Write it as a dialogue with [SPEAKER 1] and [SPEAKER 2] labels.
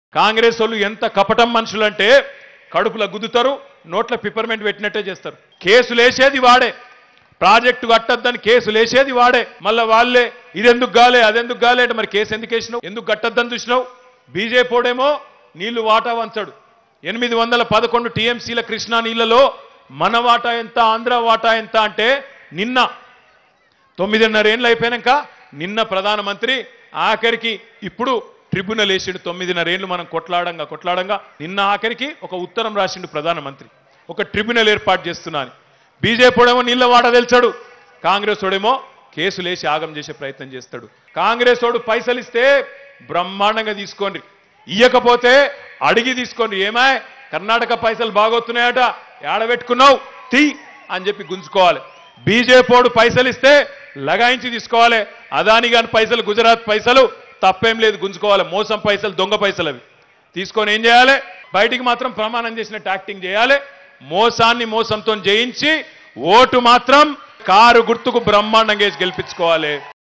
[SPEAKER 1] కాంగ్రెస్ వాళ్ళు ఎంత కపటం మనుషులంటే కడుపులో గుద్దుతారు నోట్ల పిపర్మెంట్ పెట్టినట్టే చేస్తారు కేసులు వేసేది వాడే ప్రాజెక్టు కట్టద్దని కేసులు వేసేది వాడే మళ్ళీ వాళ్ళే ఇదెందుకు గాలే అదెందుకు గాలే అంటే మరి కేసు ఎందుకు వేసినావు ఎందుకు కట్టద్దని చూసినావు బీజేపీ ఓడేమో నీళ్లు వాటా వంచాడు ఎనిమిది వందల పదకొండు టీఎంసీల కృష్ణా నీళ్లలో మన వాటా ఎంత ఆంధ్ర వాటా ఎంత అంటే నిన్న తొమ్మిదిన్నర ఏళ్ళు అయిపోయాక నిన్న ప్రధానమంత్రి ఆఖరికి ఇప్పుడు ట్రిబ్యునల్ వేసిండు తొమ్మిదిన్నర ఏళ్ళు మనం కొట్లాడంగా కొట్లాడంగా నిన్న ఆఖరికి ఒక ఉత్తరం రాసిండు ప్రధానమంత్రి ఒక ట్రిబ్యునల్ ఏర్పాటు చేస్తున్నా అని బీజేపీ ఓడేమో నీళ్ళ వాట తెలిచాడు కాంగ్రెస్ ఓడేమో కేసులు వేసి ఆగం చేసే ప్రయత్నం చేస్తాడు కాంగ్రెస్ ఓడు పైసలు ఇస్తే బ్రహ్మాండంగా తీసుకోండి ఇయ్యకపోతే అడిగి తీసుకోండి ఏమాయ్ కర్ణాటక పైసలు బాగొస్తున్నాయట ఏడబెట్టుకున్నావు తీ అని చెప్పి గుంజుకోవాలి బీజేపీడు పైసలు ఇస్తే లగాయించి తీసుకోవాలి అదాని గాని పైసలు గుజరాత్ పైసలు తప్పేం లేదు గుంజుకోవాలి మోసం పైసలు దొంగ పైసలు అవి తీసుకొని ఏం చేయాలి బయటికి మాత్రం ప్రమాణం చేసినట్టు యాక్టింగ్ చేయాలి మోసాన్ని మోసంతో జయించి ఓటు మాత్రం కారు గుర్తుకు బ్రహ్మాండంగా వేసి గెలిపించుకోవాలి